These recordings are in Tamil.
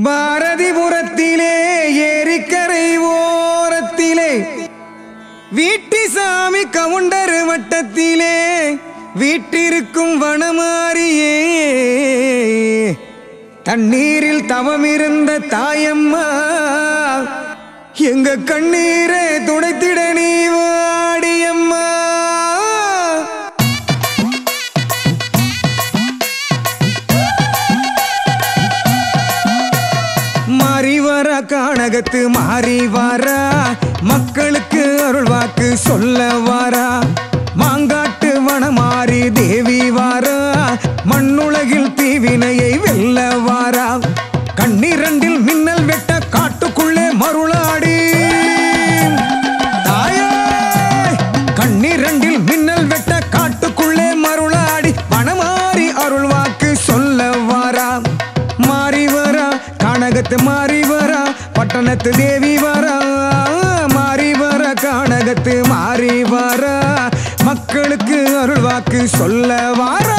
பாரதிபுரத்திலே ஏரிக்கரை ஓரத்திலே வீட்டி சாமி கவுண்டர் வட்டத்திலே வீட்டிருக்கும் வனமாரியே தண்ணீரில் தவமிருந்த தாயம்மா எங்க கண்ணீரை துடைத்திட நீ வாடியம்மா மாறி வர கானகத்து மாறி வாரா மக்களுக்கு அருள் வாக்கு சொல்ல வாரா மாங்காட்டு வனமாறி தேவி வாரா மண்ணுலகில் தீவினையை வெல்ல வாரா கண்ணிரண்டில் மின்னல் வெட்ட காட்டுக்குள்ளே மருளாடி தாயே கண்ணிரண்டில் மின்னல் வெட்ட காட்டுக்குள்ளே மருளாடி வனமாறி அருள் வாக்கு சொல்ல வாரா மாறி வரா கானகத்து மாறி வரா பட்டணத்து தேவி வரா மாறி வர கானகத்து மாறி வரா மக்களுக்கு அருள் வாக்கு சொல்ல வாரா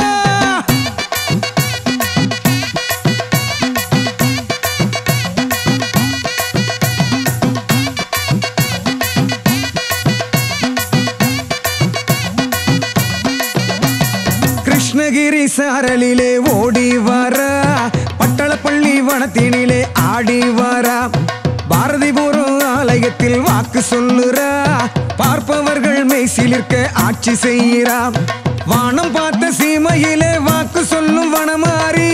கிருஷ்ணகிரி சாரலிலே ஓடி வர பட்டளப்பள்ளி வனத்தினிலே ஆடி வர பாரதிபுரம் ஆலயத்தில் வாக்கு சொல்லுறா பார்ப்பவர்கள் மெய்சிலிருக்க ஆட்சி செய்கிறா வானம் பார்த்த சீமையிலே வாக்கு சொல்லும் வனமாறி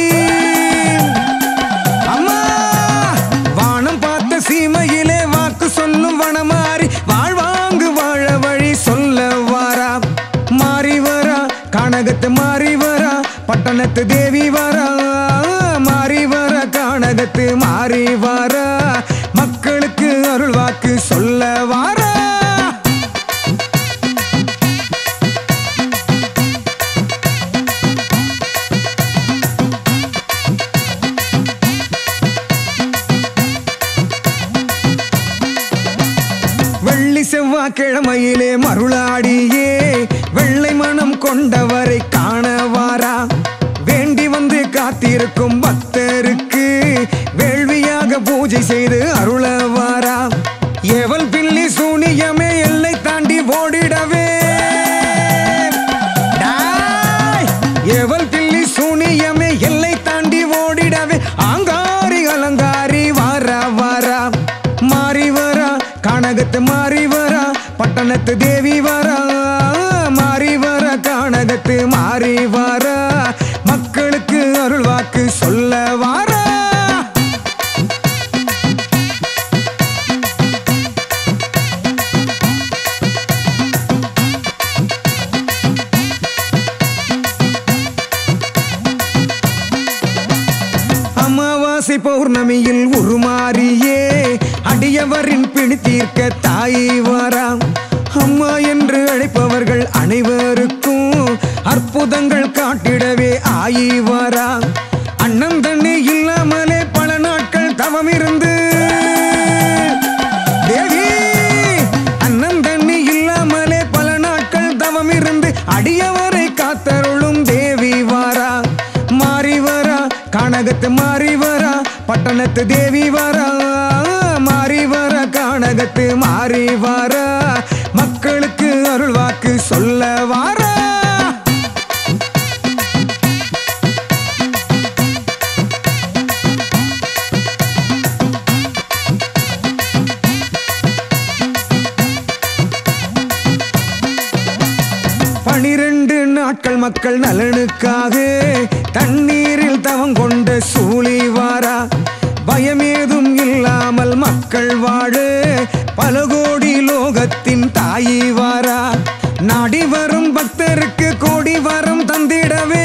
அம்மா வானம் பார்த்த சீமையிலே வாக்கு சொல்லும் வனமாறி வாழ்வாங்கு வாழ வழி சொல்ல வாரா மாறி வரா கானகத்து மாறி வரா பட்டணத்து தேவி வரா மாறி வர கானகத்து மாறி வரா மக்களுக்கு அருள் வாக்கு சொல்ல வாரா வெள்ளி செவ்வாய்க்கிழமையிலே மருளாடியே வெள்ளை மனம் கொண்டவரை காண வாரா வேண்டி வந்து காத்திருக்கும் பக்தருக்கு வேள்வியாக பூஜை செய்து அருள வாரா எவள் பில்லி சூனியமே எல்லை தாண்டி ஓடிடவே டாய்! எவள் பில்லி சூனியமே எல்லை தாண்டி ஓடிடவே ஆங்காரி அலங்காரி வாரா வாரா மாறி வரா கானகத்து மாறி வரா பட்டணத்து தேவி வரா மாறி வர கானகத்து மாறி வரா மக்களுக்கு அருள் வாக்கு சொல்ல வாரா அமாவாசை பௌர்ணமியில் உருமாறியே அடியவரின் பிணி தீர்க்க தாயை வாராம் அம்மா என்று அழைப்பவர்கள் அனைவருக்கும் அற்புதங்கள் காட்டிடவே ஆயி வாரா அண்ணன் தண்ணி இல்லாமலே பல நாட்கள் தவம் இருந்து தேவி அண்ணன் தண்ணி இல்லாமலே பல நாட்கள் தவம் இருந்து அடியவரை காத்தருளும் தேவி வாரா மாறி வரா கானகத்து மாறி வரா பட்டணத்து தேவி வரா மாறி வர கானகத்து மாறி வரா மக்களுக்கு அருள் வாக்கு சொல்ல வாரா பனிரெண்டு நாட்கள் மக்கள் நலனுக்காக தண்ணீரில் தவம் கொண்ட சூழி வாரா பயமேதும் இல்லாமல் மக்கள் வாழ பல கோடி லோகத்தின் தாயி வாரா நாடி வரும் பக்தருக்கு கோடி வரம் தந்திடவே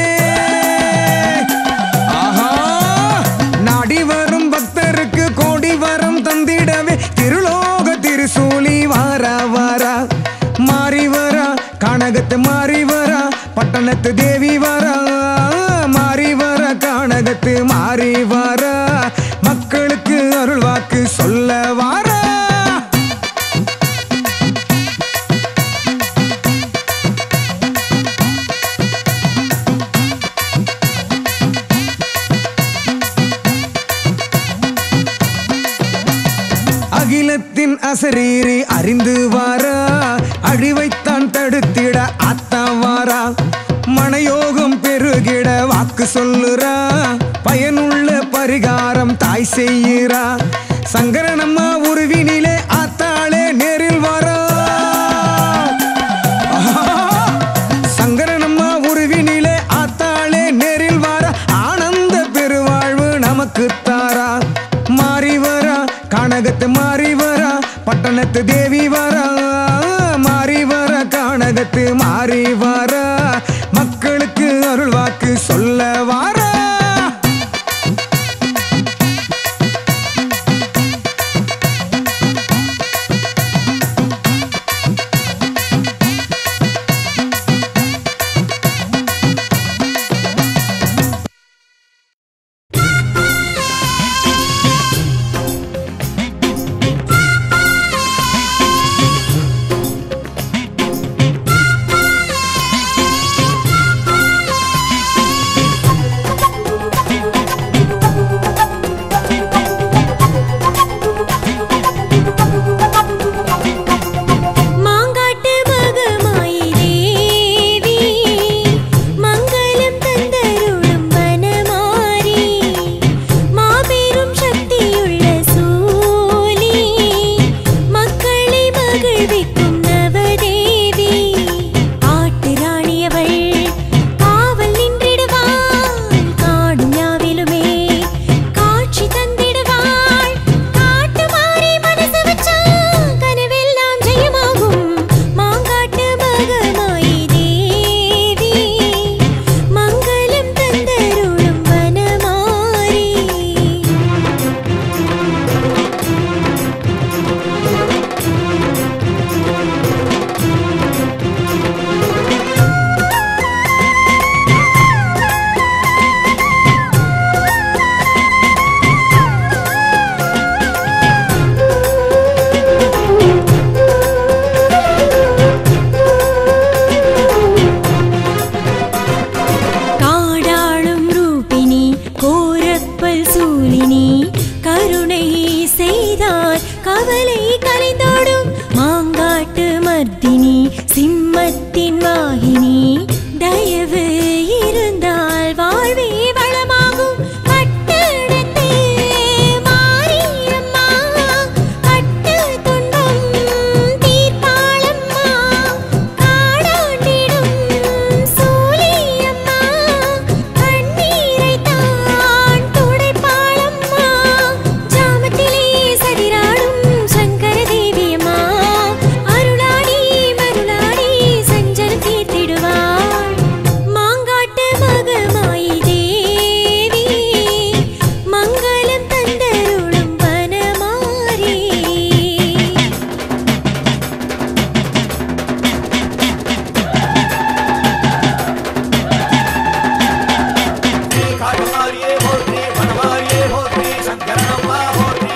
ஆஹா நாடி வரும் பக்தருக்கு கோடி வரம் தந்திடவே திருலோக திருசூலி வாரா வாரா மாறி வரா கானகத்து மாறி வரா பட்டணத்து தேவி வரா மாறி வர கானகத்து மாறி வரா மக்களுக்கு அருள் வாக்கு சொல்ல வாரா அகிலத்தின் அசரீரி அறிந்து வாரா அழிவைத்தான் தடுத்திட அத்தான் வாரா மனயோகம் பெருகிட வாக்கு சொல்லுறா பயனுள்ள பரிகாரம் தாய் செய்கிறா சங்கரனம்மா உருவினிலே ஆத்தாளே நேரில் வரா சங்கரனம்மா உருவினிலே ஆத்தாளே நேரில் வார ஆனந்த பெருவாழ்வு நமக்கு தாரா மாறி வரா கானகத்து மாறி வரா பட்டணத்து தேவி வரா மாறி வர கானகத்து மாறி வரா மக்களுக்கு அருள் வாக்கு சொல்ல வாரா மாங்காட்டு மகமாயி தேவி மங்களம் தந்தருளும் வனமாரி மாபெரும் சக்தியுள்ள சூலி மக்களை மகிழ்விக்கும் நவதேவி ஆட்டு ராணியவள் காவல் நின்றிடுவாள் காடும் யாவிலுமே காட்சி தந்திடுவாள் காட்டு மாறி மனசு வச்சா கனவெல்லாம் ஜெயமாகும் மாங்காட்டு மகமாயி தேவி மங்களம் தந்தருளும் வனமாரி காடாளும் ரூபினி கோரப்பல் சூலினி கருணை செய்தார் கவலை கலைந்தோடும் மாங்காட்டு மர்த்தினி சிம்மத்தின் வாகினி தயவு இருந்தால் வாழ்வே வளமாகும் பட்டணத்து மாரியம்மா பட்டு துன்பம் தீர்ப்பாளம்மா காடாண்டிடும் சூலியம்மா கண்ணீரைத் தான் துடைப்பாளம்மா ஜாமத்திலே சதிராடும் சங்கர தேவியம்மா அருளாடி மருளாடி சஞ்சலம் தீர்த்திடுவாள் மாங்காட்டு மகமாயி தேவி மங்களம் தந்தருளும் வனமாரி காட்டுமாரியே போற்றி வனமாரியே போற்றி சங்கரனம்மா போற்றி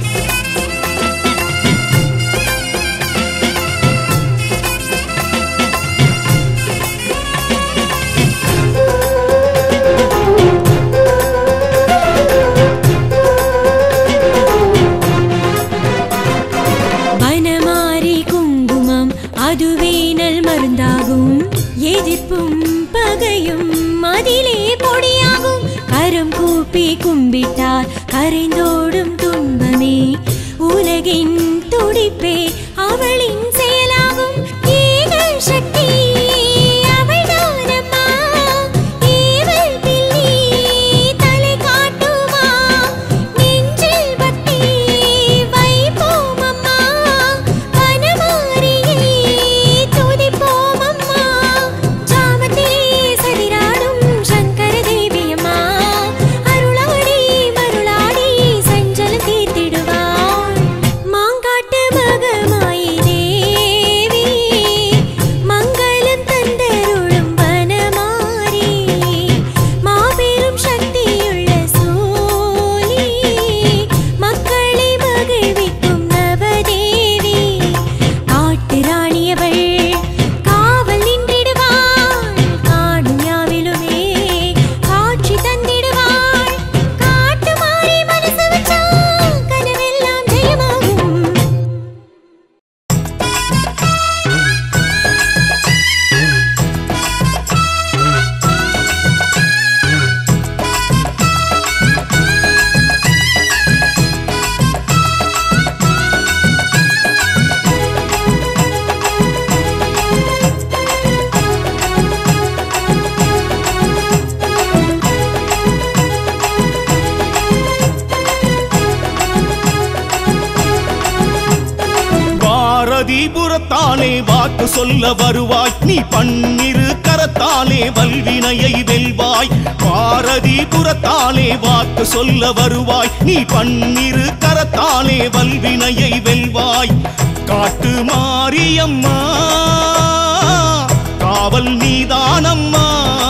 வனமாரி குங்குமம் அதுவே நல் மருந்தாகும் எதிர்ப்பும் பகையும் அதிலே பொடியாகும் கரம் கூப்பி கும்பிட்டால் கரைந்தோடும் துன்பமே உலகின் துடிப்பே அவளின் செயலாகும் ஏக சக்தி அவள்தானம்மா ஏவல் பில்லி தலை காட்டுமா நெஞ்சில் பக்தி வைப்போம் அம்மா வனமாரியை துதிப்போம் அம்மா ஜாமத்திலே சதிராடும் சங்கர தேவியம்மா அருளாடி மருளாடி சஞ்சலம் தீர்த்திடுவாள் மாங்காட்டு மக பாரதிபுரத்தாலே வாக்கு சொல்ல வருவாய் நீ பன்னிரு கரத்தாலே வல்வினையை வெல்வாய் பாரதிபுரத்தாலே வாக்கு சொல்ல வருவாய் நீ பன்னிரு கரத்தாலே வல்வினையை வெல்வாய் காட்டு மாரியம்மா காவல் நீதானம்மா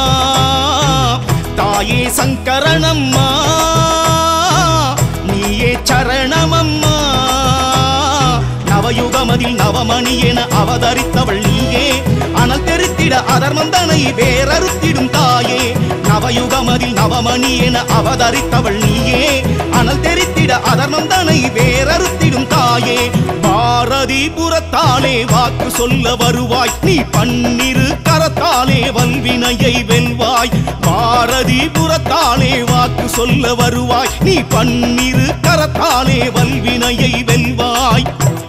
தாயே சங்கரணம்மா நீயே சரணமம்மா நவயுகமதில் நவமணி என அவதரித்தவள் நீயே அனல் தெரித்திட அதர்மந்தனை வேறறுத்திடும் தாயே நவயுகமதில் நவமணி என அவதரித்தவள் நீயே அனல் தெரித்திட அதர்மந்தனை வேறறுத்திடும் தாயே பாரதிபுரத்தாலே வாக்கு சொல்ல வருவாய் நீ பன்னிரு கரத்தாலே வல்வினையை வெல்வாய் பாரதிபுரத்தாலே வாக்கு சொல்ல வருவாய் நீ பன்னிரு கரத்தாலே வல்வினையை வெல்வாய்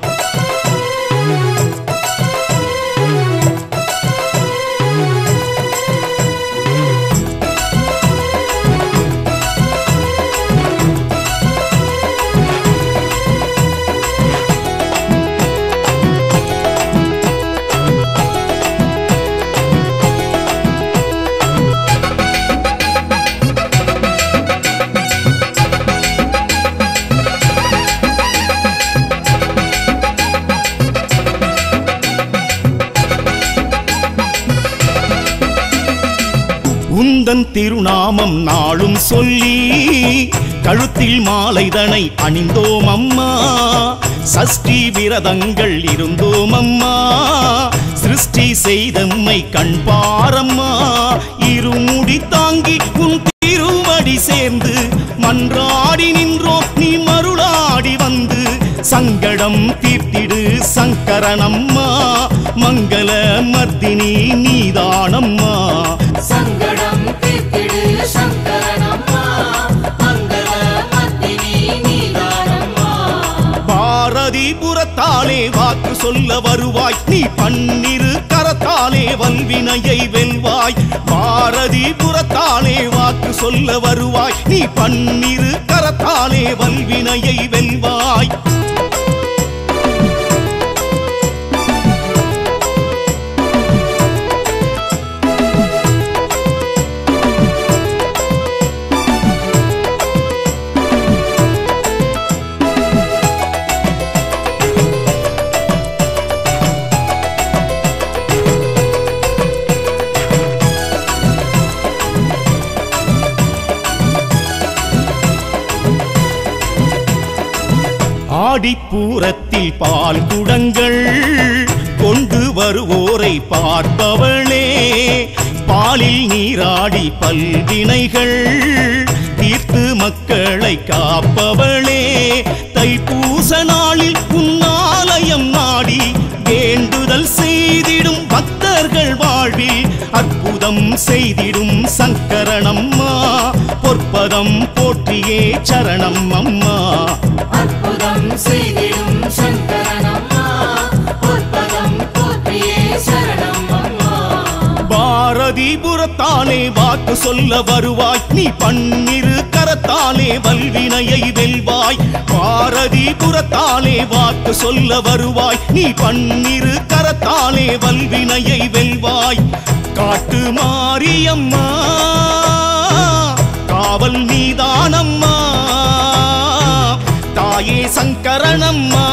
உந்தன் திருநாமம் நாளும் சொல்லி கழுத்தில் மாலைதனை அணிந்தோம் அம்மா சஷ்டி விரதங்கள் இருந்தோம் அம்மா சிருஷ்டி செய்தம்மை கண் பாரம்மா இருமுடி தாங்கி உன் திருவடி சேர்ந்து மன்றாடி நின்றோம் நீ மருளாடி வந்து சங்கடம் தீர்த்திடு சங்கரனம்மா மங்கள மர்தினி நீதானம்மா சங்கடம் தீர்த்திடு சங்கரனம்மா மங்கள மத்தினி நீதானம்மா பாரதிபுரத்தாலே வாக்கு சொல்ல வருவாய் நீ பன்னிரு கரத்தாலே வல்வினையை வெல்வாய் பாரதிபுரத்தாலே வாக்கு சொல்ல வருவாய் நீ பன்னிரு கரத்தாலே வல்வினையை வெல்வாய் ஆடிப்பூரத்தில் பால் குடங்கள் கொண்டு வருவோரை பார்ப்பவளே பாலில் நீராடி பல்வினைகள் தீர்த்து மக்களை காப்பவளே தைப்பூச நாளில் உன்னாலயம் நாடி வேண்டுதல் செய்திடும் பக்தர்கள் வாழ்வில் அற்புதம் செய்திடும் சங்கரணம்மா பொற்பதம் போற்றியே சரணம் அம்மா அற்புதம் செய்திடும் சங்கரனம்மா பொற்பதம் போற்றியே சரணம் அம்மா பாரதிபுரத்தாலே வாக்கு சொல்ல வருவாய் நீ பன்னிரு கரத்தாலே வல்வினையை வெல்வாய் பாரதிபுரத்தாலே வாக்கு சொல்ல வருவாய் நீ பன்னிரு கரத்தாலே வல்வினையை வெல்வாய் காட்டு மாரியம்மா காவல் நீதானம்மா தாயே சங்கரணம்மா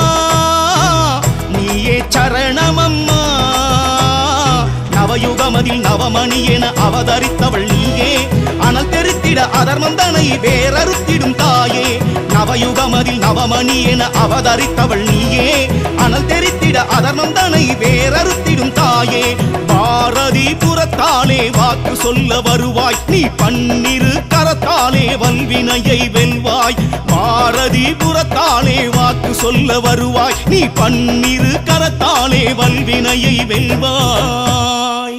நீயே சரணமம்மா நவயுகமதில் நவமணி என அவதரித்தவள் நீயே அனல் தெரித்திட அதர்மந்தனை வேறறுத்திடும் தாயே நவயுகமதில் நவமணி என அவதரித்தவள் நீயே அனல் தெரித்திட அதர்மந்தனை வேறறுத்திடும் தாயே பாரதிபுரத்தாலே வாக்கு சொல்ல வருவாய் நீ பன்னிரு கரத்தாலே வல்வினையை வெல்வாய் பாரதிபுரத்தாலே வாக்கு சொல்ல வருவாய் நீ பன்னிரு கரத்தாலே வல்வினையை வெல்வாய்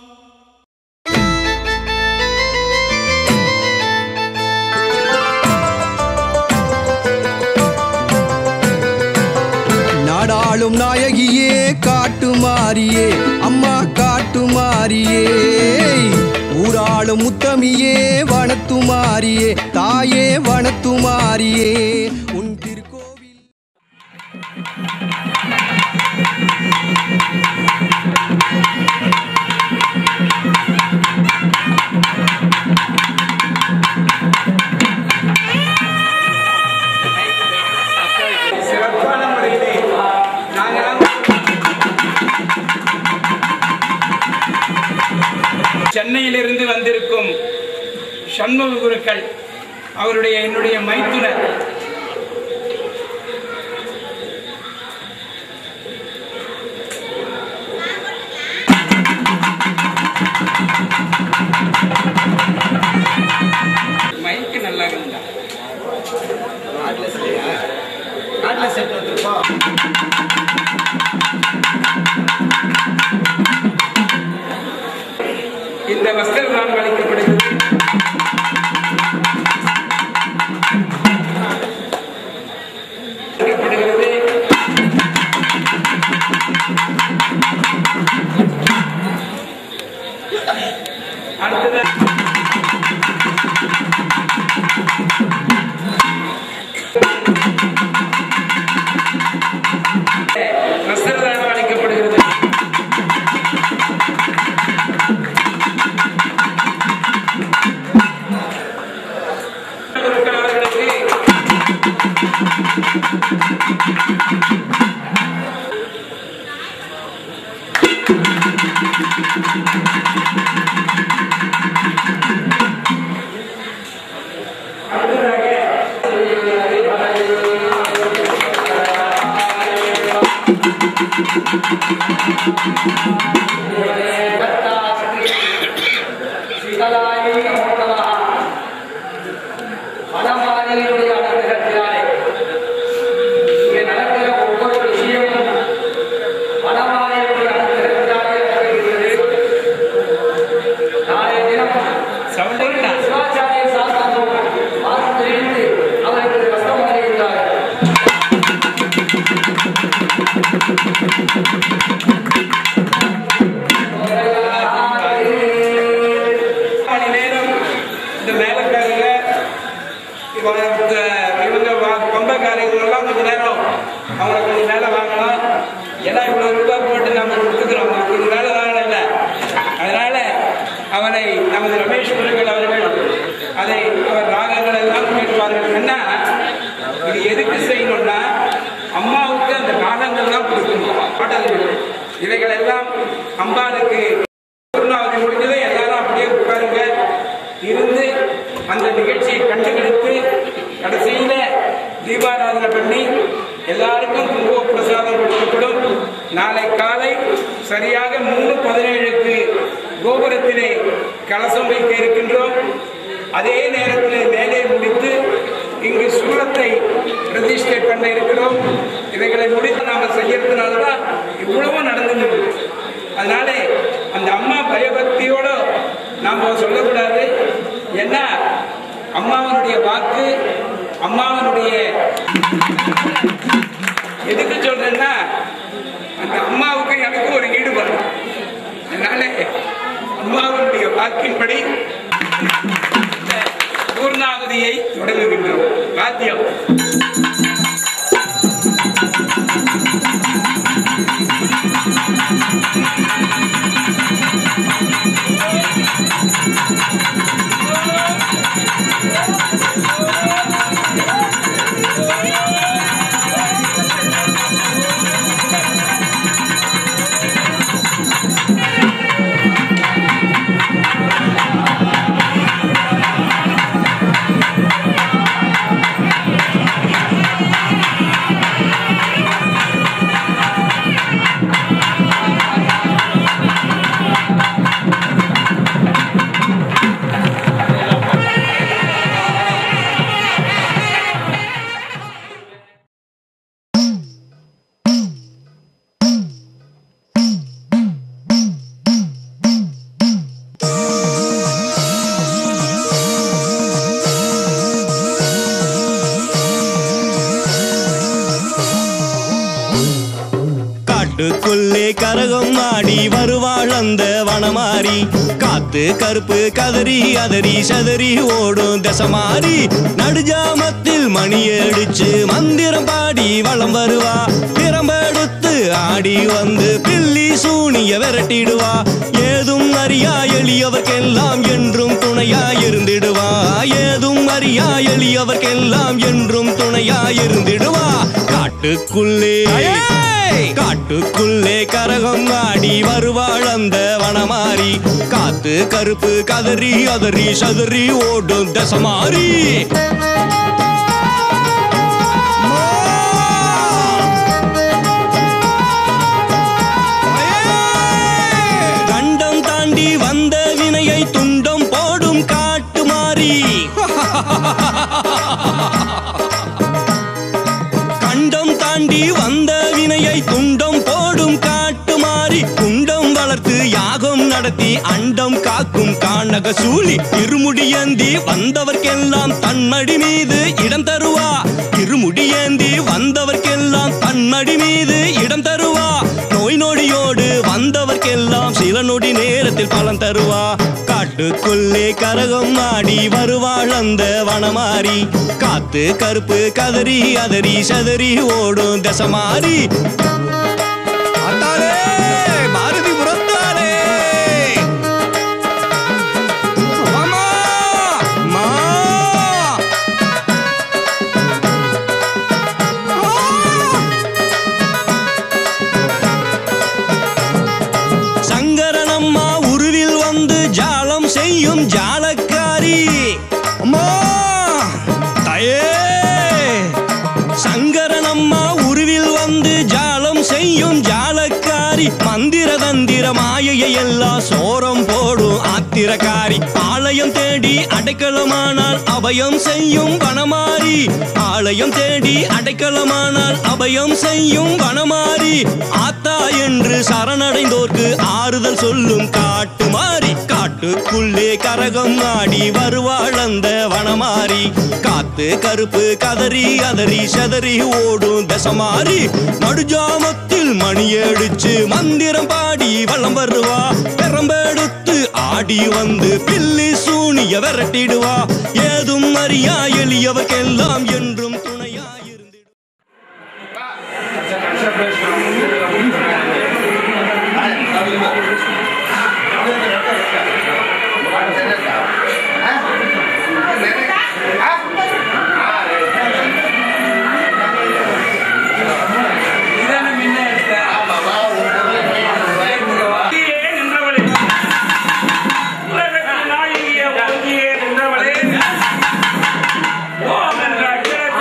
நாடாளும் நாயகியே காட்டுமாரியே அம்மா காட்டுமாரியே ஊராளும் முத்தமியே வனத்துமாரியே தாயே வனத்துமாரியே உன் திருக்கோவில் திருப்பதியிலிருந்து வந்திருக்கும் சண்முக குருக்கள் அவருடைய என்னுடைய மைத்துனர் மைக்கு நல்லா இருந்தா இந்த வஸ்திரதானம் அளிக்கப்படுகிறது அளிக்கப்படுகிறது. அடுத்தது வஸ்திரதானம் அளிக்கப்படுகிறது குருக்கள் அவர்களுக்கு வடமாநிலனுடைய அனுகிரகத்தினாலே இங்கே நடக்கிற ஒவ்வொரு விஷயமும் வடமாநிலனுடைய அனுகிரகத்தினாலே நடக்கிறது நாளைய தினம் சவுண்டா சிவாச்சாரிய சாஸ்திரம் வாசத்திலிருந்து அவருக்கு வஸ்திரம் வழங்குகிறார் மணி நேரம் இந்த மேலக்காரங்க இவங்க இவங்க வா- பம்பக்காரங்க எல்லாம் கொஞ்ச நேரம் அவங்கள கொஞ்சம் மேலே வாங்கலாம் ஏன்னா இவ்வளோ ரூபாய் போட்டு நம்ம கொடுத்துக்கிறோம் அவங்களுக்கு கொஞ்சம் மேலே வாங்கணும் இல்லை அதனால அவனை நமது ரமேஷ் குருக்கள் அவர்கள் அதை அவர் ராகங்கள் எல்லாம் கேட்பார்கள் என்ன இது எதுக்கு செய்யணும்னா அம்மாவுக்கு அந்த ராகங்கள்லாம் கொடுக்கணும் பாடல்கள் இவைகள் எல்லாம் அம்பாளுக்கு பூர்ணாவதி முடிஞ்சதை எல்லாரும் அப்படியே உட்காருங்க இருந்து அந்த நிகழ்ச்சியை கண்டுபிடித்து கடைசியில தீபாராதனை பண்ணி எல்லாருக்கும் குங்கும பிரசாதம் கொடுக்கப்படும் நாளை காலை சரியாக மூணு பதினேழுக்கு கோபுரத்திலே கலசம் வைக்க இருக்கின்றோம் அதே நேரத்தில் மேலே முடித்து இங்கு சூரத்தை பிரதிஷ்டை பண்ண இருக்கிறோம் இவைகளை முடித்து நாம செய்யறதுனால தான் இவ்வளவும் நடந்து அதனால அந்த அம்மா பயபக்தியோட நாம சொல்லக்கூடாது ஏன்னா அம்மாவனுடைய வாக்கு அம்மாவனுடைய எதுக்கு சொல்றேன்னா அந்த அம்மாவுக்கு எனக்கு ஒரு ஈடுபாடு அதனால அம்மாவனுடைய வாக்கின்படி இந்த பூர்ணாவதியை தொடங்குகின்றோம் வாத்தியம் காட்டுக்குள்ளே கரகம் ஆடி வருவாள் அந்த வனமாரி காத்து கருப்பு கதறி அதறி சதறி ஓடும் தசமாரி நடுஜாமத்தில் மணி அடிச்சு மந்திரம் பாடி வளம் வருவா திறம்பெடுத்து ஆடி வந்து பில்லி சூனிய விரட்டிடுவா ஏதும் அறியா எளியவர்க்கெல்லாம் என்றும் துணையா இருந்திடுவா ஏதும் அறியா எளியவர்க்கெல்லாம் என்றும் துணையா இருந்திடுவா காட்டுக்குள்ளே காட்டுக்குள்ளே கரகம் ஆடி வருவாள் அந்த வனமாரி காத்து கருப்பு கதறி அதறி சதறி ஓடும் தசமாரி கண்டம் தாண்டி வந்த வினையை துண்டம் போடும் காட்டு மாறி கண்டம் தாண்டி வந்த வினையை துண்டம் போடும் காட்டு மாறி குண்டம் வளர்த்து யாகம் நடத்தி அண்டம் காக்கும் காணக சூழி இருமுடியேந்தி வந்தவர்க்கெல்லாம் தன்மடி மீது இடம் தருவா இருமுடியேந்தி வந்தவர்க்கெல்லாம் தன்மடி மீது இடம் தருவா நோய் நொடியோடு வந்தவர்க்கெல்லாம் சில நொடி நேரத்தில் பலன் தருவா காட்டுக்குள்ளே கரகம் ஆடி வருவாள் அந்த வனமாரி காத்து கருப்பு கதறி அதறி சதறி ஓடும் தசமாரி அத்தாளே, பாரதி புறத்தாளே. மாமா, மா. சங்கரனம்மா உருவில் வந்து ஜாலம் செய்யும் ஜாலக்காரி அம்மா தாயே சங்கரனம்மா உருவில் வந்து ஜாலம் செய்யும் ஜாலக்காரி மந்திர தந்திர மாயையை எல்லாம் சோரம் போடும் ஆத்திரக்காரி ஆலயம் தேடி அடைக்கலமானால் அபயம் செய்யும் வனமாரி ஆலயம் தேடி அடைக்கலமானால் அபயம் செய்யும் வனமாரி ஆத்தா என்று சரணடைந்தோர்க்கு ஆறுதல் சொல்லும் காட்டு மாறி காட்டுக்குள்ளே கரகம் ஆடி வருவாள் அந்த வனமாரி காத்து கருப்பு கதறி அதறி சதறி ஓடும் தசமாரி நடுஜாமத்தில் மணியடிச்சு மந்திரம் பாடி வலம் வருவா பெரம்பெடுத்து ஆடி வந்து பில்லி சூனிய விரட்டிடுவா ஏதும் அறியா எளியவர்க்கெல்லாம் என்றும் துணையாயிருந்து இதானே முன்ன எடுத்த ஒங்கியே நின்றவளே உலகத்தில் நாயகிய ஒங்கியே நின்றவளே ஓம் என்ற அக்ஷரத்தை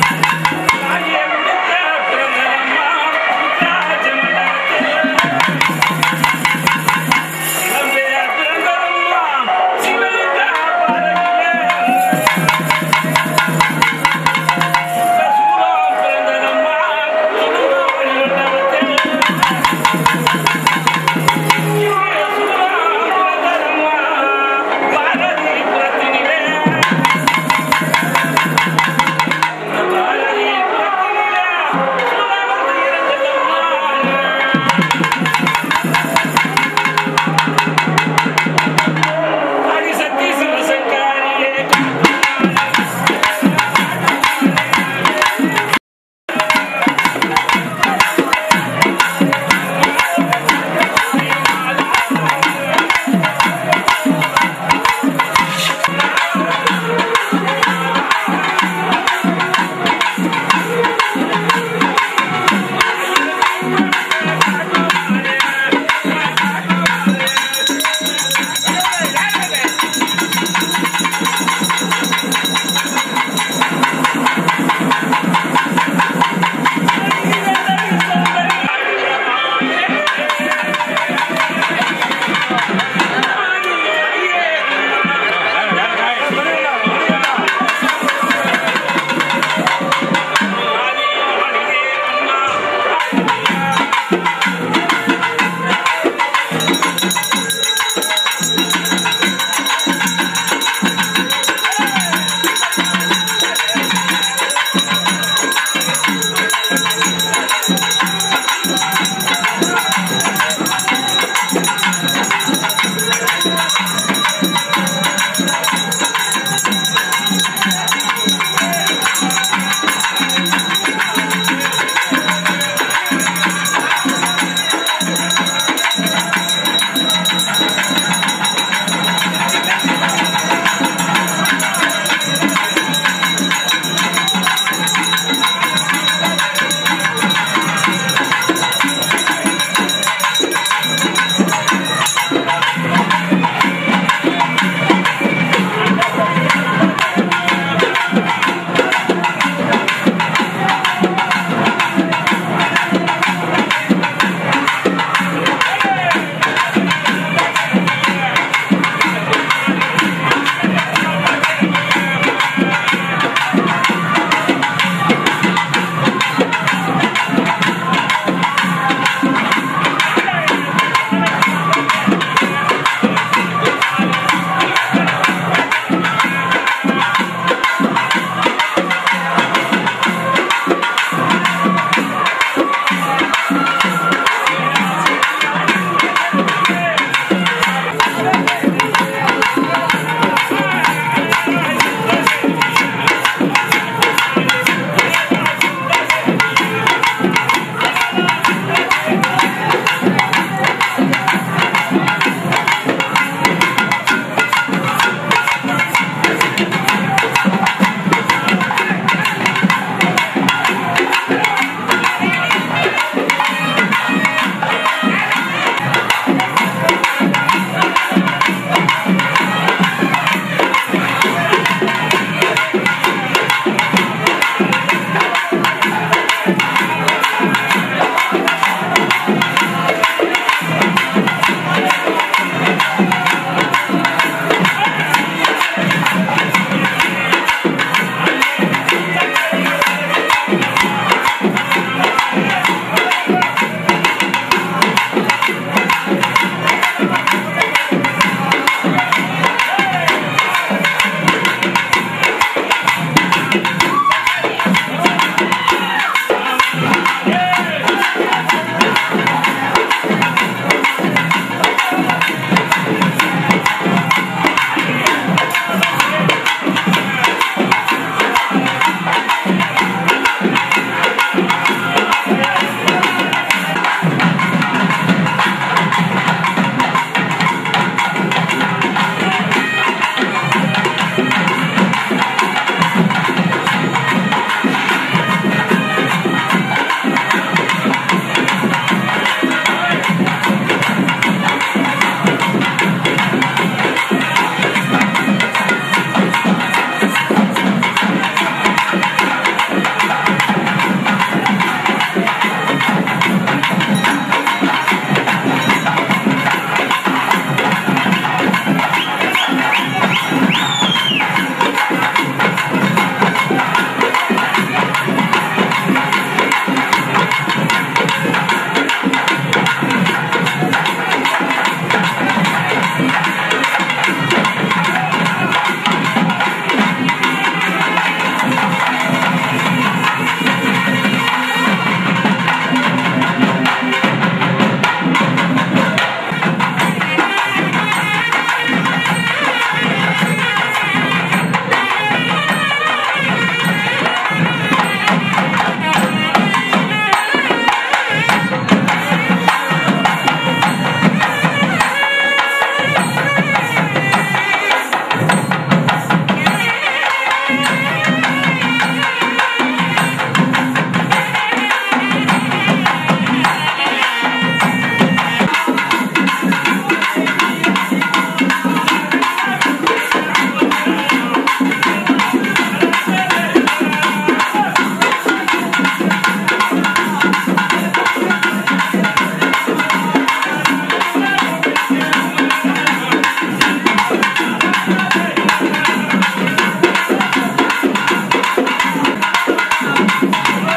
பாரதி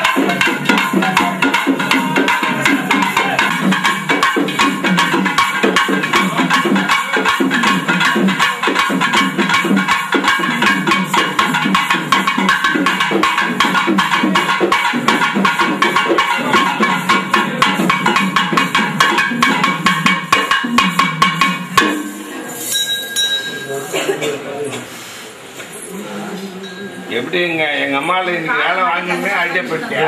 எப்படிங்க எங்க அம்மால இன்னைக்கு வேலை வாங்கினே ஐடியா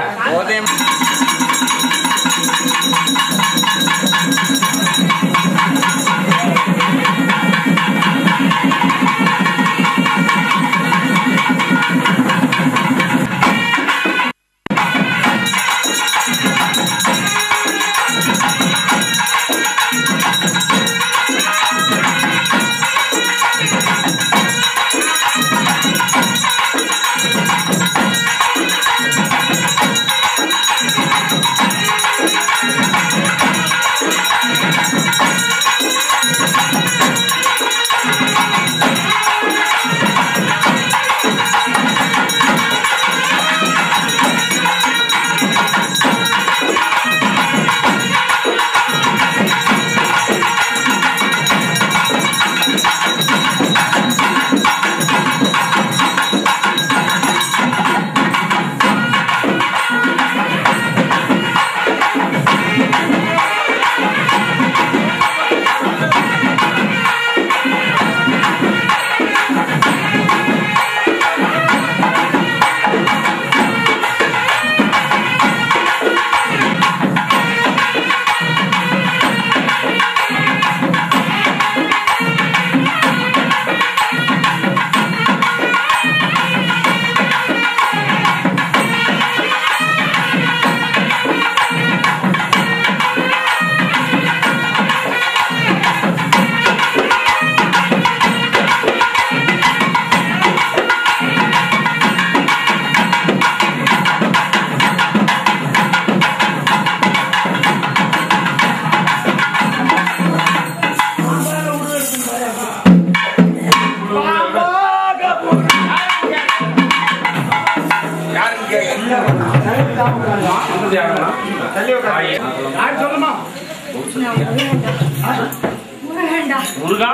முருகா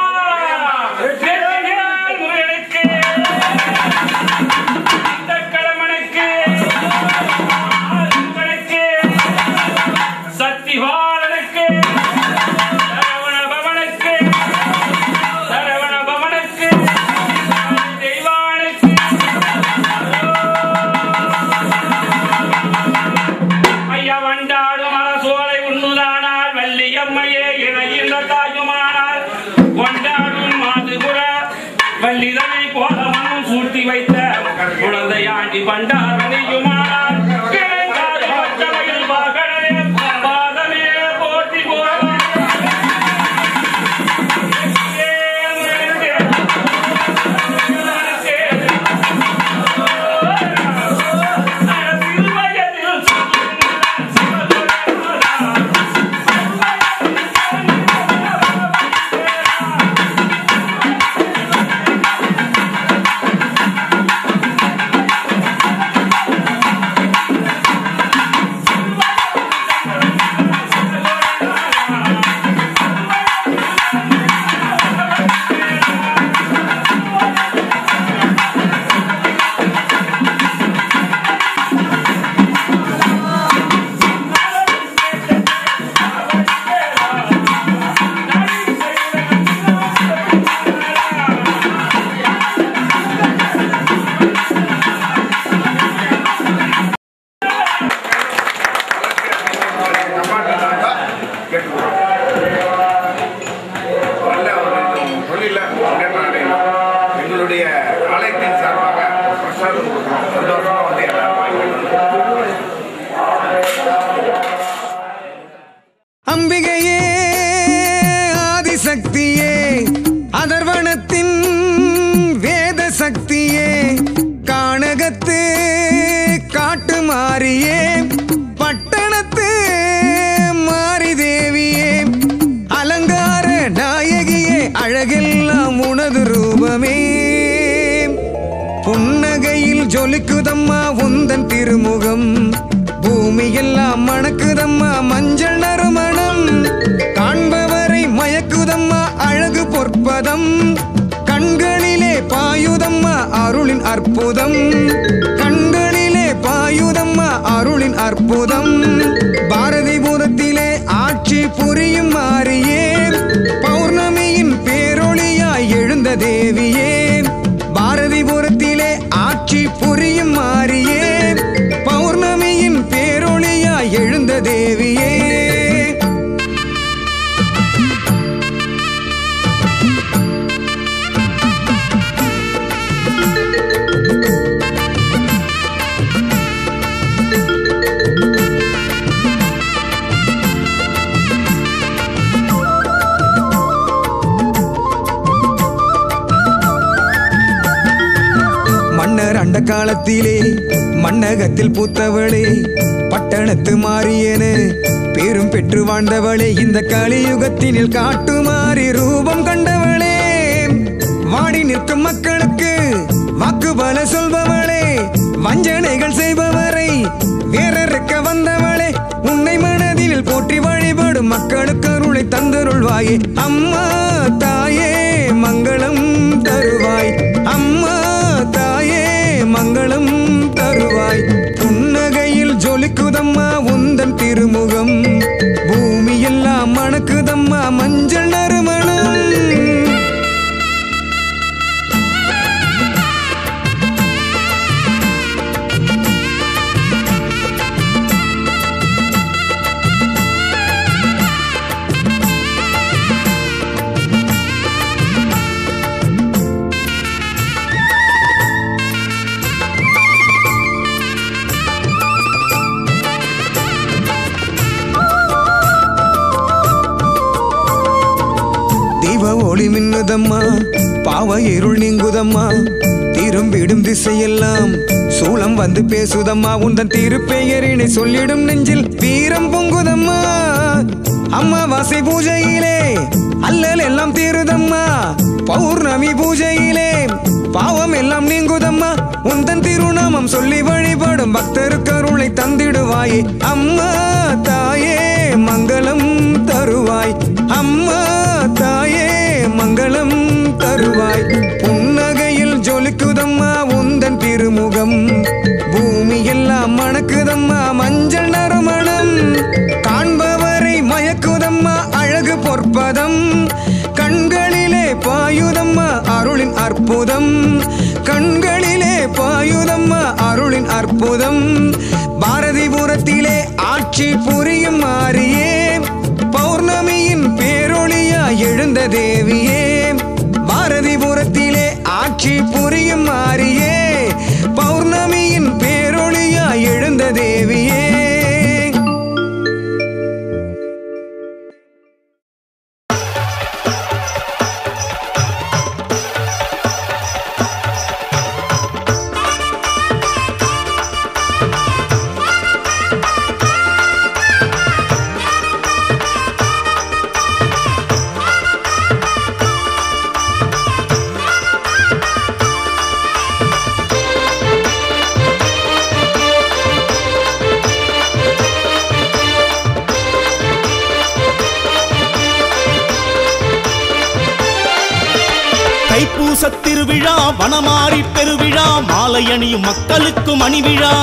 வெற்றிவேல் முருகனுக்கு இந்த கடமனுக்கு ஆறுமுகனுக்கு சக்திவாளனுக்கு சரவண பவனுக்கு சரவண பவனுக்கு தெய்வானுக்கு ஐயா வண்டாடும் அரசோலை உண்ணுதானால் வள்ளியம்மையே இணைகின்ற தாயுமானால் கொண்டாடும் மாதுகுர வள்ளிதனை போல மனம் சூட்டி வைத்த குழந்தையாண்டி பண்டாரணியுமானால் கிழங்காடு பச்சளையில் மகளே பாதமே போட்டி போல நல்ல ஒரு தொழில முன்னேற்றம் அடையணும் எங்களுடைய ஆலயத்தின் சார்பாக பிரசாதம் கொடுக்கணும் சந்தோஷமா வந்து எல்லாரும் வாங்கிக்கணும் அம்பிகையே ஆதிசக்தியே அதர்வனத்தின் வேத சக்தியே காணகத்து காட்டு மாறியே பட்டணத்து மாறி தேவியே அலங்கார நாயகியே அழகெல்லாம் உனது ரூபமே புன்னகையில் ஜொலிக்குதம்மா உந்தன் திருமுகம் மணக்குதம்மா மஞ்சள் நறுமணம் காண்பவரை மயக்குதம்மா அழகு பொற்பதம் கண்களிலே பாயுதம்மா அருளின் அற்புதம் கண்களிலே பாயுதம்மா அருளின் அற்புதம் பாரதிபுரத்திலே ஆட்சி புரியும் மாறியே பௌர்ணமியின் பேரொளியாய் எழுந்த தேவியே பாரதிபுரத்திலே ஆட்சி புரியும் மாறியே பௌர்ணமியின் பேரொளியாய் எழுந்த தேவியே மன்னர் அண்ட காலத்திலே மன்னகத்தில் பூத்தவளே பட்டணத்து மாறியனு பேரும் பெற்று வாழ்ந்தவளே இந்த கலியுகத்தினில் காட்டுமாறி ரூபம் கண்டவளே வாடி நிற்கும் மக்களுக்கு வாக்கு பல சொல்பவளே வஞ்சனைகள் செய்பவரை வேறறுக்க வந்தவளே உன்னை மனதில் போற்றி வழிபடும் மக்களுக்கு அருளை தந்தருள்வாயே அம்மா தாயே மங்களம் தருவாய் அம்மா தாயே மங்களம் தருவாய் புன்னகையில் ஜொலிக்குதம்மா உந்தன் திருமுகம் பூமி எல்லாம் மணக்குதம்மா மஞ்சள் நறுமணம் தீப ஒளி மின்னுதம்மா பாவ இருள் நீங்குதம்மா திரும்பிடும் திசையெல்லாம் சூளம் வந்து பேசுதம்மா உந்தன் திருப்பெயரினை சொல்லிடும் நெஞ்சில் வீரம் பொங்குதம்மா அம்மாவாசை பூஜையிலே அல்லல் எல்லாம் தீருதம்மா பௌர்ணமி பூஜையிலே பாவம் எல்லாம் நீங்குதம்மா உந்தன் திருநாமம் சொல்லி வழிபடும் பக்தருக்கு அருளை தந்திடுவாயே அம்மா தாயே மங்களம் தருவாய் அம்மா தாயே மங்களம் தருவாய் புன்னகையில் ஜொலிக்குதம்மா உந்தன் திருமுகம் பூமி எல்லாம் மணக்குதம்மா மஞ்சள் நறுமணம் காண்பவரை மயக்குதம்மா அழகு பொற்பதம் கண்களிலே பாயுதம்மா அருளின் அற்புதம் கண்களிலே பாயுதம்மா அருளின் அற்புதம் பாரதிபுரத்திலே ஆட்சி புரியும் மாறியே பௌர்ணமியின் பேரொளியா எழுந்த தேவியே பாரதிபுரத்திலே ஆட்சி புரியும் மாறியே பௌர்ணமியின் பேரொளியா எழுந்த தேவியே தைப்பூச திருவிழா வனமாரி பெருவிழா மாலை அணியும் மக்களுக்கு மணிவிழா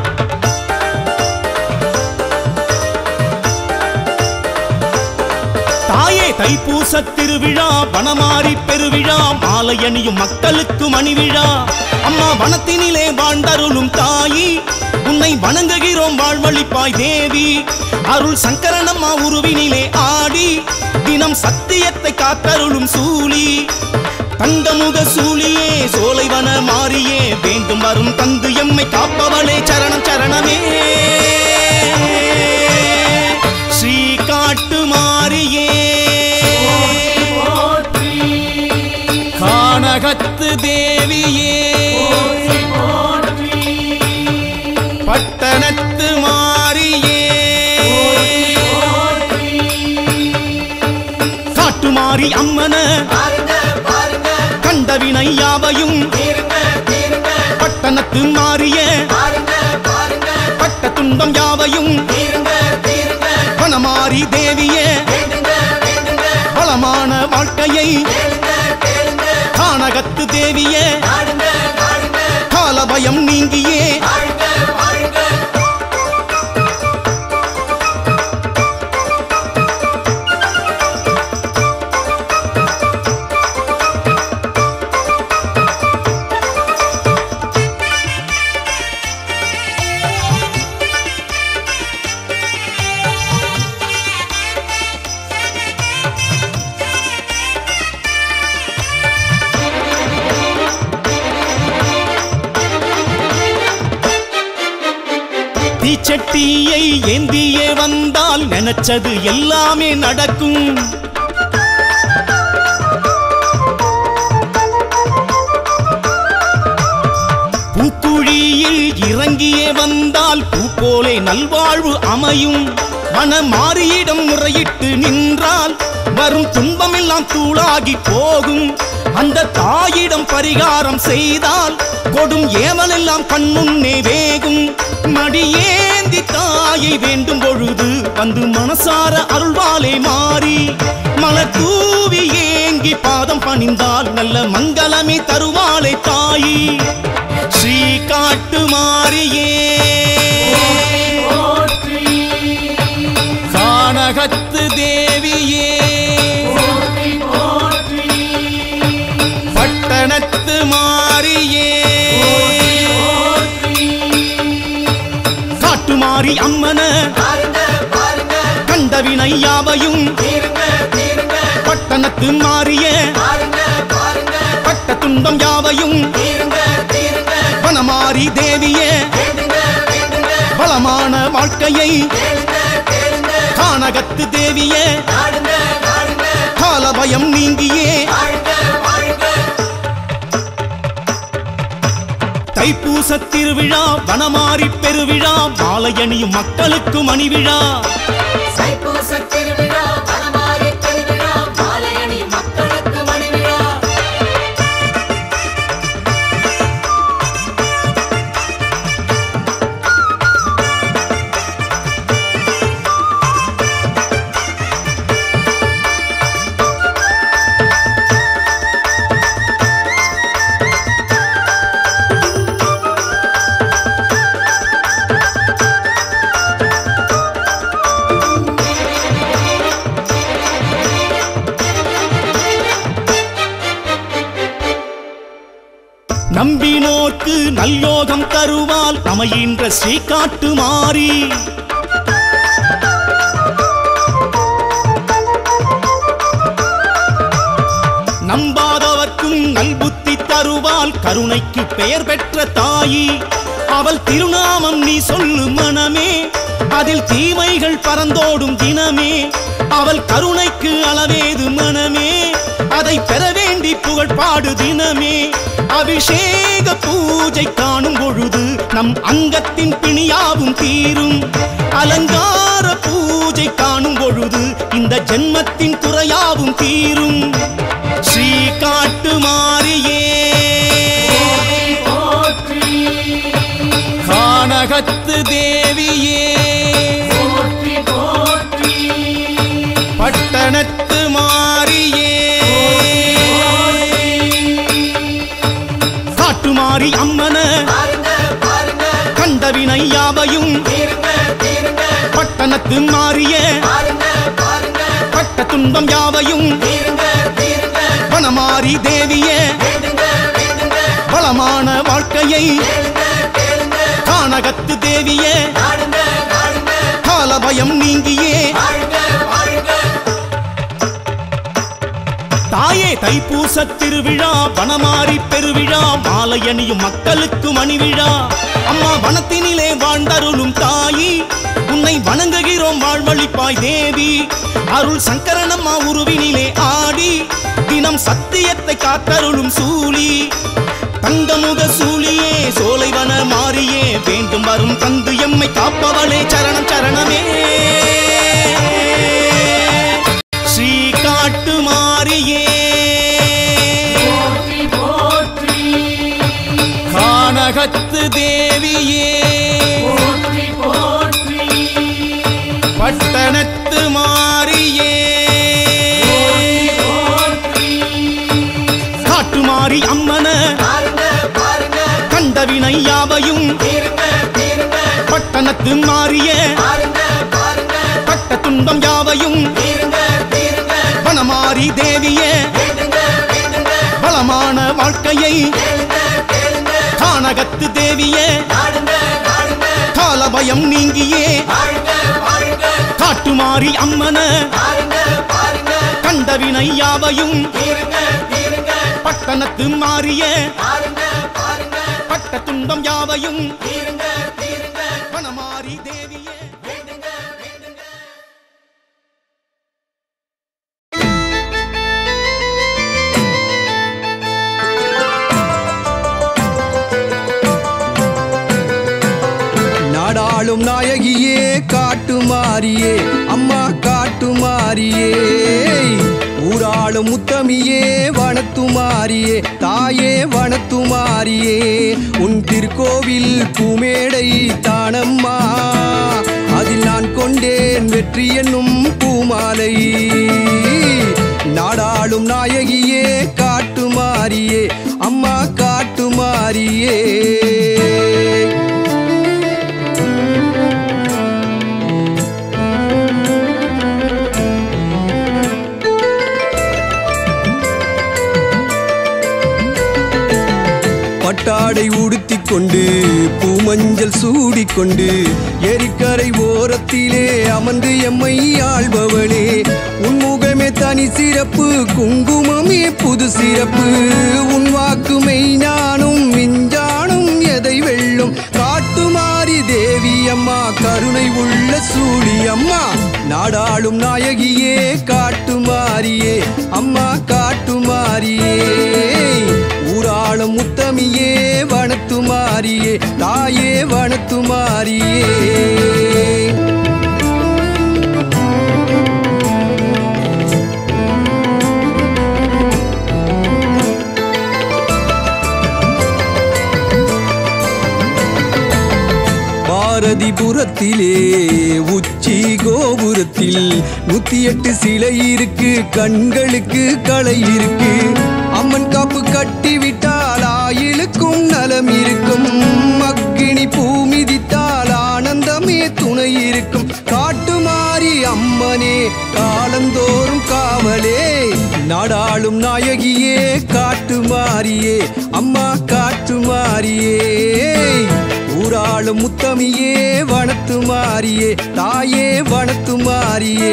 தாயே தைப்பூச திருவிழா வனமாரி பெருவிழா மாலை அணியும் மக்களுக்கு மணிவிழா அம்மா வனத்தினிலே வாழ்ந்தருளும் தாயி உன்னை வணங்குகிறோம் வாழ்வழிப்பாய் தேவி அருள் சங்கரனம்மா உருவினிலே ஆடி தினம் சத்தியத்தை காத்தருளும் சூழி தங்கமுக சூழியே சோலைவன மாறியே வேண்டும் வரும் தந்து எம்மை காப்பவளே சரணம் சரணமே ஸ்ரீ காட்டு மாறியே கானகத்து தேவியே பட்டணத்து மாறியே காட்டு மாறி அம்மன கண்டவினை யாவையும் பட்டணத்து மாறிய பட்ட துன்பம் யாவையும் வனமாரி தேவியே வளமான வாழ்க்கையை கானகத்து தேவியே காலபயம் நீங்கியே தீச்சட்டியை ஏந்தியே வந்தால் நினைச்சது எல்லாமே நடக்கும் பூக்குழியில் இறங்கியே வந்தால் பூ போலே நல்வாழ்வு அமையும் மனமாரியிடம் முறையிட்டு நின்றால் வரும் துன்பமெல்லாம் தூளாகி போகும் அந்த தாயிடம் பரிகாரம் செய்தால் கொடும் ஏவலெல்லாம் கண்முன்னே வேகும் மடியேந்தி தாயை வேண்டும் பொழுது வந்து மனசார அருள்வாலே மாறி மலர் தூவி ஏங்கி பாதம் பணிந்தால் நல்ல மங்களமே தருவாளே தாயி ஸ்ரீ காட்டு மாறியே கானகத்து தேவியே பட்டணத்து மாறியே காட்டுமாறி அம்மன கண்டவினை யாவையும் பட்டணத்து மாறிய பட்ட துன்பம் யாவையும் வனமாரி தேவியே வளமான வாழ்க்கையை கானகத்து தேவியே காலபயம் நீங்கியே தைப்பூச திருவிழா வனமாரி பெருவிழா மாலையணியும் மக்களுக்கு மணிவிழா தைப்பூச திருவிழா பலமாரி திருவிழா மாலையணி மக்களுக்கு மணிவிழா நம்பினோர்க்கு நல்லோகம் தருவால் அமைகின்ற ஸ்ரீகாட்டு மாறி நம்பாதவர்க்கும் நல்புத்தி தருவால் கருணைக்கு பெயர் பெற்ற தாயி அவள் திருநாமம் நீ சொல்லு மனமே அதில் தீமைகள் பறந்தோடும் தினமே அவள் கருணைக்கு அளவேது மனமே அதை பெற வேண்டி புகழ் பாடு தினமே அபிஷேக பூஜை காணும் பொழுது நம் அங்கத்தின் பிணியாவும் தீரும் அலங்கார பூஜை காணும் பொழுது இந்த ஜென்மத்தின் குறையாவும் தீரும் ஸ்ரீ காட்டு மாறியே கானகத்து தேவியே பட்டணத்து மாறியே காட்டு மாறி அம்மன கண்டவினை யாவையும் பட்டணத்து மாறிய பட்ட துன்பம் யாவையும் வனமாரி தேவியே வளமான வாழ்க்கையை கானகத்து தேவியே காலபயம் நீங்கியே தாயே தைப்பூச திருவிழா வனமாரி பெருவிழா மாலையணியும் மக்களுக்கு மணிவிழா அம்மா வனத்தினிலே வாழ்ந்தருளும் தாயி உன்னை வணங்குகிறோம் வாழ்வழிப்பாய் தேவி அருள் சங்கரனம்மா உருவினிலே ஆடி தினம் சத்தியத்தை காத்தருளும் சூழி தங்கமுக சூழியே சோலைவன மாறியே வேண்டும் வரும் தந்து எம்மை காப்பவளே சரணம் சரணமே ஸ்ரீ காட்டு மாறியே கானகத்து தேவியே பட்டணத்து பட்டணத்து மாறிய பாருங்க பாருங்க பட்ட துன்பம் யாவையும் தீருங்க தீருங்க வனமாரி தேவியே வேண்டுங்க வேண்டுங்க வளமான வாழ்க்கையை கேளுங்க கேளுங்க கானகத்து தேவியே நாடுங்க நாடுங்க காலபயம் நீங்கியே வாழுங்க வாழுங்க காட்டுமாறி அம்மன பாருங்க பாருங்க கண்டவினை யாவையும் தீருங்க தீருங்க பட்டணத்து மாறிய பாருங்க பாருங்க பட்ட துன்பம் யாவையும் தீருங்க தீருங்க வனமாரி தேவியே வேண்டுங்க வேண்டுங்க நாடாளும் நாயகியே காட்டுமாரியே அம்மா காட்டுமாரியே ஊராளும் முத்தமியே வனத்துமாரியே தாயே வனத்துமாரியே உன் திருக்கோவில் பூமேடை தானம்மா அதில் நான் கொண்டேன் வெற்றி என்னும் பூமாலை நாடாளும் நாயகியே காட்டுமாரியே அம்மா காட்டுமாரியே பட்டாடை உடுத்திக் கொண்டு பூமஞ்சள் சூடிக்கொண்டு எரிக்கரை ஓரத்திலே அமர்ந்து எம்மை ஆள்பவளே உன்முகமே தனி சிறப்பு குங்குமமே புது சிறப்பு உன் வாக்குமை ஞானும் விஞ்ஞானும் எதை வெல்லும் காட்டுமாறி தேவி அம்மா கருணை உள்ள சூடி அம்மா நாடாளும் நாயகியே காட்டுமாரியே அம்மா காட்டுமாரியே ஊராளும் முத்தமியே வனத்துமாரியே தாயே வனத்துமாரியே பாரதிபுரத்திலே உச்சி கோபுரத்தில் நூத்தி எட்டு சிலை இருக்கு கண்களுக்கு களை இருக்கு அம்மன் காப்பு கட்டி விட்டால் ஆயிலுக்கும் நலம் இருக்கும் அக்கினி பூமிதித்தால் ஆனந்தமே துணை இருக்கும் காட்டுமாறி அம்மனே காலந்தோறும் காவலே நாடாளும் நாயகியே காட்டுமாரியே அம்மா காட்டுமாரியே ஊராளும் முத்தமியே வனத்துமாரியே தாயே வனத்துமாரியே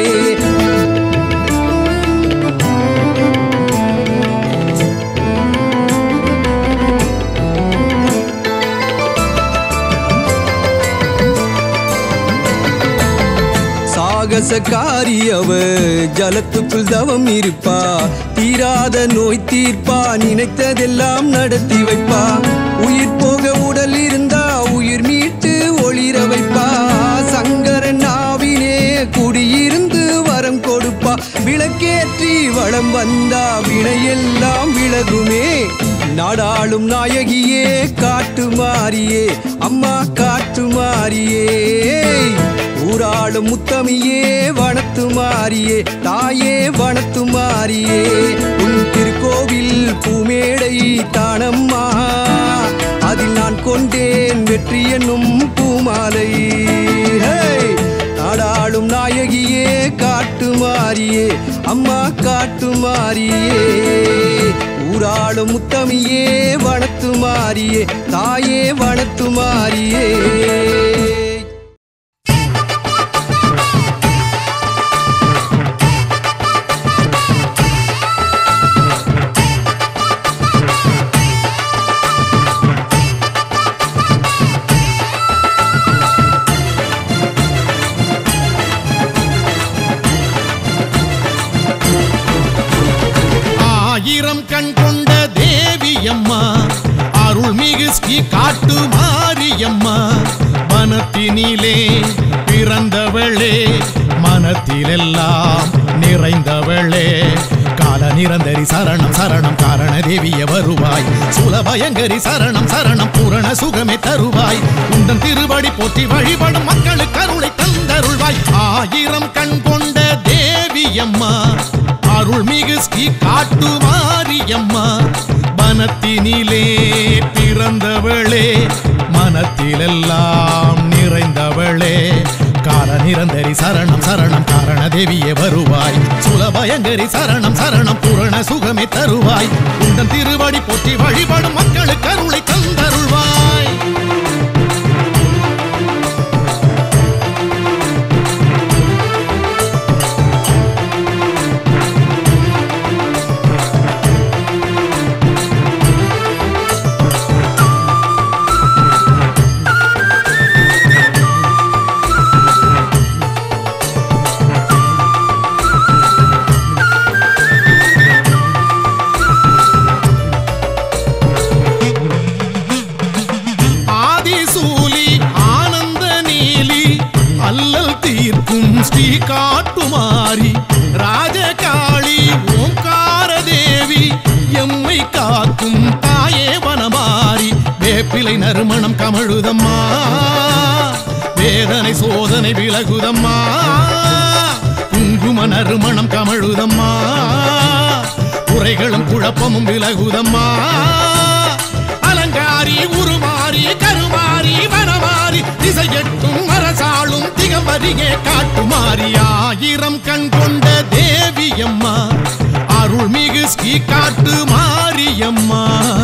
சாகசக்காரி அவ ஜலத்துக்குள் தவம் இருப்பா தீராத நோய் தீர்ப்பா நினைத்ததெல்லாம் நடத்தி வைப்பா உயிர் போக உடல் இருந்தா உயிர் மீட்டு ஒளிர வைப்பா சங்கரன் நாவினே குடியிருந்து வரம் கொடுப்பா விளக்கேற்றி வளம் வந்தா வினையெல்லாம் விலகுமே நாடாளும் நாயகியே காட்டுமாரியே அம்மா காட்டுமாரியே ஊராளும் முத்தமியே வனத்துமாரியே தாயே வனத்துமாரியே உன் திருக்கோவில் பூமேடை தானம்மா அதில் நான் கொண்டேன் வெற்றி என்னும் பூமாலை ஹே! நாடாளும் நாயகியே காட்டுமாரியே அம்மா காட்டுமாரியே ஊராளும் முத்தமியே வனத்துமாரியே தாயே வனத்துமாரியே ஆயிரம் கண் கொண்ட தேவியம்மா அருள்மிகு ஸ்ரீ காட்டு மாரியம்மா மனத்தினிலே பிறந்தவளே மனத்திலெல்லாம் நிறைந்தவளே கால நிரந்தரி சரணம் சரணம் காரண தேவிய வருவாய் சுலபயங்கரி சரணம் சரணம் பூரண சுகமே தருவாய் உந்தன் திருவடி போற்றி வழிபடும் மக்களுக்கு அருளை தந்தருள்வாய் ஆயிரம் கண் கொண்ட தேவியம்மா அருள்மிகு ஸ்ரீ காட்டு மாரியம்மா மனத்தினிலே பிறந்தவளே மனத்திலெல்லாம் நிறைந்தவளே சரணம் சரணம் காரண தேவியே வருவாய் சுலபயங்கரி சரணம் சரணம் பூரண சுகமே தருவாய் உந்தன் திருவடி போற்றி வழிபடும் மக்களுக்கு அருளை தந்தருள்வாய் ஆதிசூலி ஆனந்த நீலி அல்லல் தீர்க்கும் ஸ்ரீ காட்டுமாரி ராஜகாளி ஓங்கார தேவி எம்மை காக்கும் தாயே வனமாரி வேப்பிலை நறுமணம் கமழுதம்மா வேதனை சோதனை விலகுதம்மா குங்கும நறுமணம் கமழுதம்மா குறைகளும் குழப்பமும் விலகுதம்மா அலங்காரி உருமாறி கருமாறி வனமாறி திசையெட்டும் அரசாளும் திகம்பரியே காட்டுமாறி ஆயிரம் கண் கொண்ட தேவியம்மா அருள்மிகு ஸ்ரீ காட்டு மாரியம்மா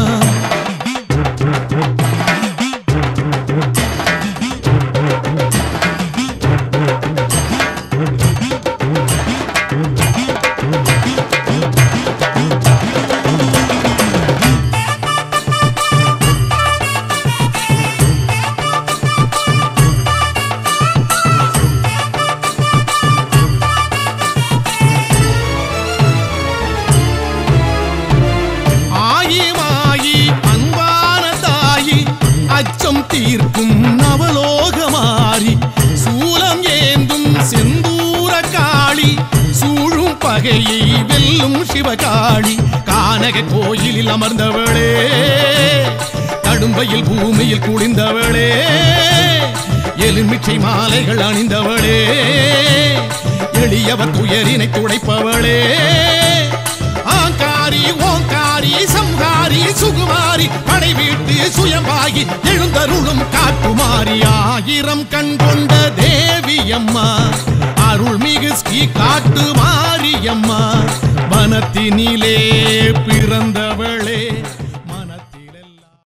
ஆயி மாயி அன்பான தாயி அச்சம் தீர்க்கும் நவலோகமாரி சூலம் ஏந்தும் செந்தூர காளி சூழும் பகையை வெல்லும் சிவகாளி கானக கோயிலில் அமர்ந்தவளே கடும்பையில் பூமியில் குளிந்தவளே எலுமிச்சை மாலைகள் அணிந்தவளே எளியவர் துயரினை துடைப்பவளே ஆங்காரி ஓங்காரி சம்ஹாரி சுகுமாரி படை வீட்டு சுயம்பாகி எழுந்தருளும் காட்டுமாரி ஆயிரம் கண் கொண்ட தேவியம்மா அருள்மிகு ஸ்ரீ காட்டு மாரியம்மா வனத்தினிலே பிறந்தவளே